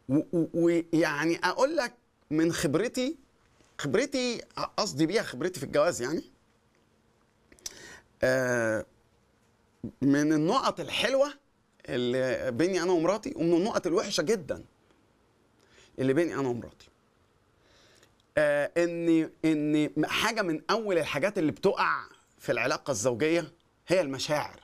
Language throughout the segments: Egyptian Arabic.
ويعني اقول لك من خبرتي خبرتي قصدي بيها خبرتي في الجواز يعني آه، من النقط الحلوه اللي بيني انا ومراتي ومن النقط الوحشه جدا اللي بيني انا ومراتي آه ان ان حاجه من اول الحاجات اللي بتقع في العلاقه الزوجيه هي المشاعر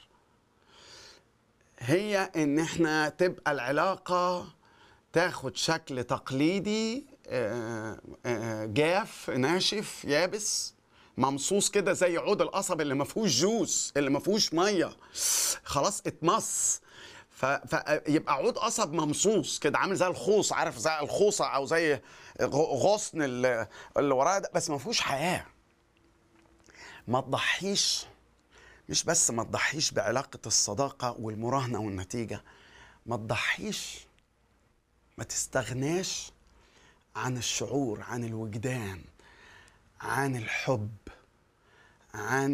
هي ان احنا تبقى العلاقه تاخد شكل تقليدي آه، آه، جاف ناشف يابس ممصوص كده زي عود القصب اللي ما فيهوش جوس اللي ما فيهوش ميه خلاص اتمص فيبقى عود قصب ممصوص كده عامل زي الخوص عارف زي الخوصه او زي غصن اللي, اللي وراه ده بس ما فيهوش حياه ما تضحيش مش بس ما تضحيش بعلاقه الصداقه والمراهنه والنتيجه ما تضحيش ما تستغناش عن الشعور عن الوجدان عن الحب عن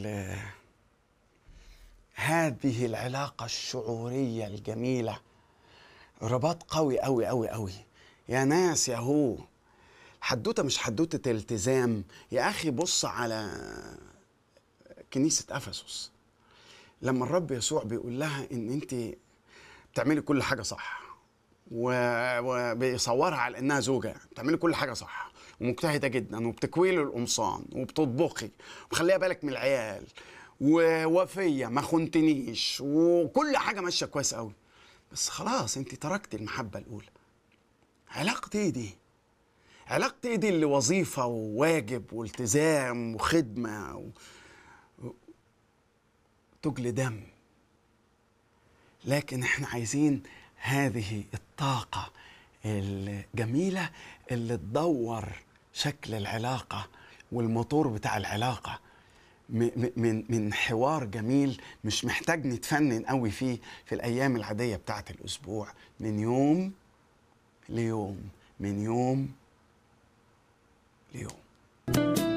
هذه العلاقة الشعورية الجميلة رباط قوي قوي قوي قوي يا ناس يا هو حدوتة مش حدوتة التزام يا أخي بص على كنيسة أفسس لما الرب يسوع بيقول لها إن أنت بتعملي كل حاجة صح وبيصورها على انها زوجه يعني بتعملي كل حاجه صح ومجتهده جدا وبتكويل القمصان وبتطبخي وخليها بالك من العيال ووفيه ما خنتنيش وكل حاجه ماشيه كويس قوي بس خلاص انت تركتي المحبه الاولى علاقتي ايه دي علاقتي ايه دي اللي وظيفه وواجب والتزام وخدمه و... تجلي دم لكن احنا عايزين هذه الطاقة الجميلة اللي تدور شكل العلاقة والموتور بتاع العلاقة من من حوار جميل مش محتاج نتفنن قوي فيه في الايام العاديه بتاعه الاسبوع من يوم ليوم من يوم ليوم